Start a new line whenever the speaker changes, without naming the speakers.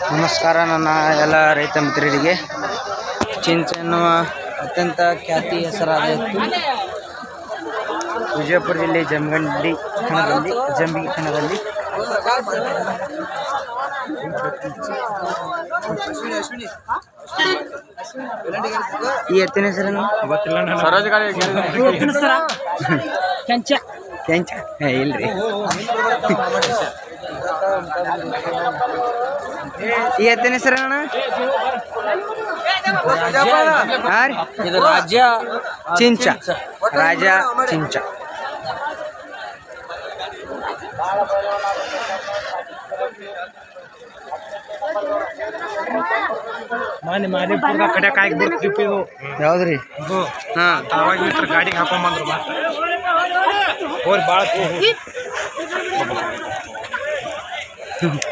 ನಮಸ್ಕಾರ ನನ್ನ ಎಲ್ಲ ರೈತ ಮಿತ್ರರಿಗೆ ಚಿಂಚ ಎನ್ನುವ ಅತ್ಯಂತ ಖ್ಯಾತಿ ಹೆಸರಾದ ಎತ್ತು ವಿಜಯಪುರ ಜಿಲ್ಲೆ ಜಮಗಂಡಿ ಕಣದಲ್ಲಿ ಜಂಬಿಗಿ ಕಣದಲ್ಲಿ ಈ ಎತ್ತಿನ ಹೆಸರನ್ನು ಕೆಂಚ ಕೆಂಚ ಏ, ಇಲ್ರಿ ಈ ಎತ್ತಿನ ಹೆಸರಣ್ಣ ಹಾ ರೀ
ಇದು ರಾಜ್ಯ
ಚಿಂಚ ರಾಜ ಚಿಂಚ
ಮಾನಿ ಮಾಲಿಪುರದ ಕಡೆ ಕಾಯಿ ಬಿಡ್ತಿತ್ತು ಇದು
ಯಾವ್ದ್ರಿ
ಇದು
ಹಾ
ಅವಾಗ ಇಟ್ರ ಗಾಡಿಗೆ ಹಾಕೊಂಬಂದ್ರು ಮತ್ತೆ ಹೋರಿ ಭಾಳ